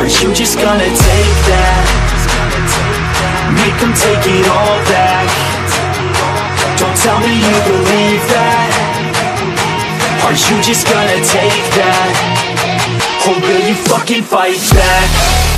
Are you just gonna take that? Make them take it all back Don't tell me you believe that Are you just gonna take that? Or will you fucking fight back?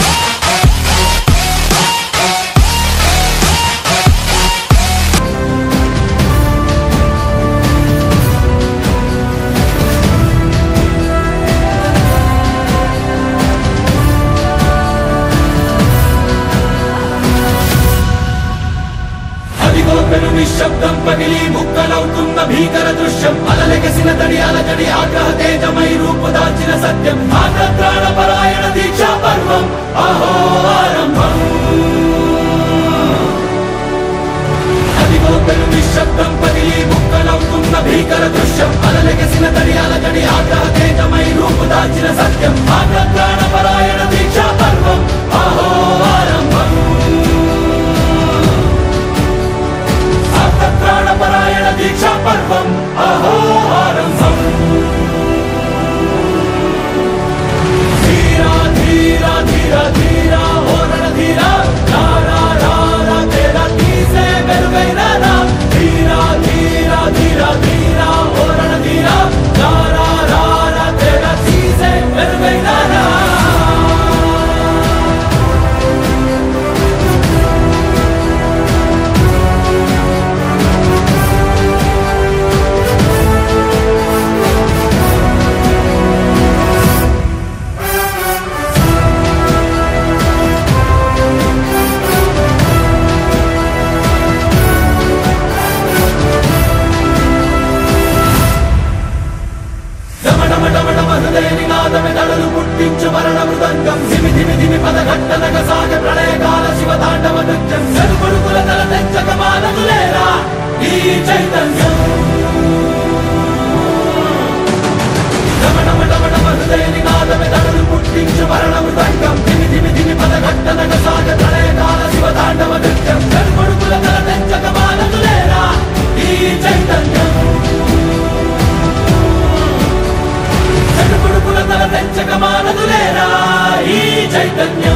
అదిగో పెను నిశ్శబ్దం పగిలి ముక్కలవుతున్న భీకర దృశ్యం అలలెగసిన తడి అలజడి ఆగ్రహ తేజమై రూపుదాల్చిన సత్యం ఆగ్రత్రాణ పరాయణ దీక్షా పర్వం అహో ఆరంభం అదిగో పెను నిశ్శబ్దం పగిలి ముక్కలవుతున్న భీకర దృశ్యం అలలెగసిన తడి అలజడి ఆగ్రహ తేజమై రూపుదాల్చిన సత్యం ఆగ్రత్రాణ పరాయణ దీక్షా పర్వం అహో ఆరంభం ప్రాణపరాయణ దీక్షా పర్వం అహో ఆరంభం ధీరా ధీరా ధీరా ధీరా ఓరణ ధీరా రారా రారా తేరా తీసే మెరుగైన రా ధీరా ధీరా ధీరా ధీరా ఓరణ ధీరా రారా రారా తేరా తీసే మెరుగైన రా డమడమడమడమ హృదయ నినాదమే దడలు పుట్టించు మరణ మృదంగం ధిమి ధిమి ధిమి పదఘట్టనగ సాగ ప్రళయకాల శివ తాండవ నృత్యం చెరుపడుకుల తల తెచ్చక మానదులేరా ఈ చైతన్యం డమడమడమడమ హృదయ నినాదమే దడలు పుట్టించు మరణ మృదంగం ధిమి ధిమి ధిమి పదఘట్టనగ సాగ ప్రళయకాల శివ తాండవ నృత్యం చెరుపడుకుల తల తెచ్చక మానదులేరా ఈ చైతన్యం చెడుపుడుపుల తల తెంచక మానదులేరా ఈ చైతన్యం